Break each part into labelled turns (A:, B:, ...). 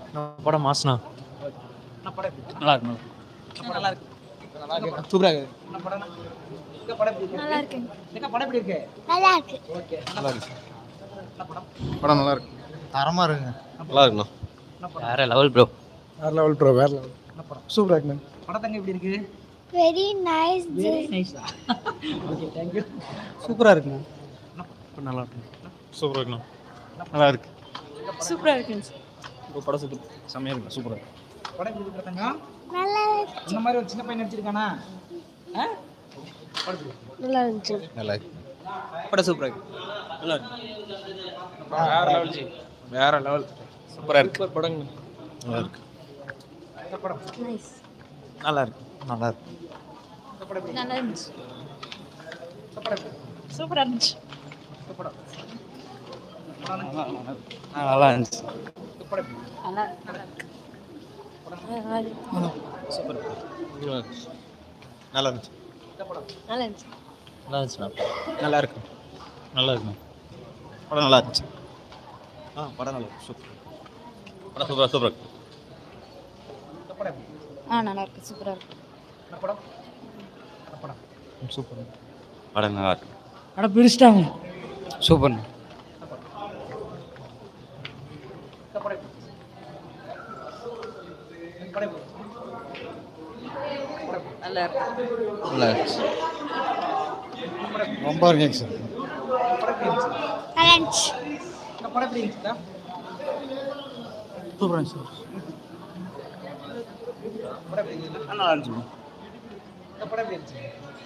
A: படம் மாஸ்னா
B: என்ன படம் எப்படி இருக்கு?
A: நல்லா இருக்கும்
B: நல்லா இருக்கு நல்லா இருக்கு சூப்பரா இருக்கு என்ன படம் இந்த படம் எப்படி இருக்கு
C: நல்லா இருக்கு
B: என்ன படம் எப்படி இருக்கு
C: நல்லா இருக்கு
B: ஓகே
D: நல்லா இருக்கு
B: என்ன படம்
D: படம் நல்லா இருக்கு தரமா இருக்குங்க நல்லா இருக்குண்ணா
B: என்ன படம்
A: வேற லெவல் ப்ரோ
D: வேற லெவல் ப்ரோ வேற லெவல்
B: என்ன படம்
D: சூப்பரா இருக்குண்ணா
B: படத்தங்க எப்படி இருக்கு
C: very nice
B: very nice okay thank you
D: சூப்பரா இருக்குண்ணா
A: நல்லா இருக்கும்
D: சூப்பரா இருக்குண்ணா நல்லா இருக்கு
C: சூப்பரா இருக்கு
D: இப்போ படம் சூப்பர் செம்மையா இருக்கு சூப்பரா
B: படம் எப்படி இருக்கு படத்தங்க
C: நல்லா
B: இந்த மாதிரி ஒரு சின்ன பையன் நடிச்சிருக்கானா ஆ? படம் எப்படி இருக்கு?
C: நல்லா இருந்துச்சு
D: நல்லா இருக்கு
B: படம் சூப்பரா இருக்கு
D: நல்லா இருக்கு வேற லெவல் ஜி வேற லெவல் சூப்பரா இருக்கு சூப்பர் படம் நல்லா இருக்கு
B: இந்த படம்
C: நைஸ்
D: நல்லா இருக்கு நல்லா இருக்கு
B: இந்த படம் எப்படி
C: நல்லா இருந்துச்சு
B: இந்த படம் எப்படி இருக்கு?
C: சூப்பரா இருந்துச்சு
B: இந்த படம்
D: நல்லா இருந்துச்சு
B: இந்த படம் எப்படி இருக்கு?
C: நல்லா நல்லா இருக்கு
D: சூப்பர் நல்லா இருந்துச்சு
B: இந்த படம்
C: நல்லா இருந்துச்சு
A: நல்லா இருந்துச்சுண்ணா
D: நல்லா இருக்கு நல்லா இருக்குண்ணா படம் நல்லா இருந்துச்சு ஆ படம் நல்லா இருக்கு சூப்பர் படம் சூப்பர் சூப்பர்
B: இந்த படம் எப்படி இருக்கு?
C: ஆ நல்லா இருக்கு சூப்பரா இருக்கு
B: இந்த படம் இந்த படம்
D: சூப்பர் படம் நல்லா இருக்கு
B: அட பிரிச்சிட்டாங்க
D: சூப்பர்
B: இந்த படம் எப்படி இருக்கு? இந்த படம் எப்படி இருக்கு?
C: நல்லா இருக்கு
D: நல்லா இருந்துச்சு ரொம்ப இருக்கீங்க சார்
C: நல்லா இருந்துச்சு
B: இந்த படம் எப்படி இருந்துச்சுடா?
D: சூப்பராக சார்
B: படம் எப்படி இருந்துச்சு?
D: நல்லா இருந்துச்சு
B: இந்த படம் எப்படி இருந்துச்சு?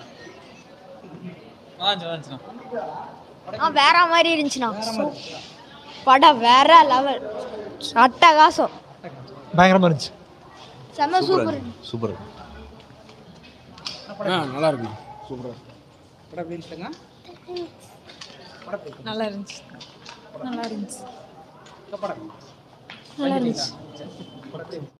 C: ஆ வேற மாதிரி இருந்துச்சுண்ணா
B: வேற மாதிரி இருந்துச்சா?
C: படம் வேற லெவல் அட்டகாசம்
D: பயங்கரமாக இருந்துச்சு
C: செம்ம சூப்பர்
D: சூப்பர்
B: இந்த படம் எப்படி
D: நல்லா இருக்குண்ணா சூப்பராக
B: இருந்துச்சு? படம் எப்படி இருந்துச்சுங்க? படம் எப்படி இருந்துச்சு?
C: நல்லா இருந்துச்சு நல்லா இருந்துச்சு
B: இந்த படம்
C: நல்லா இருந்துச்சு
B: படம் எப்படி இருந்துச்சு?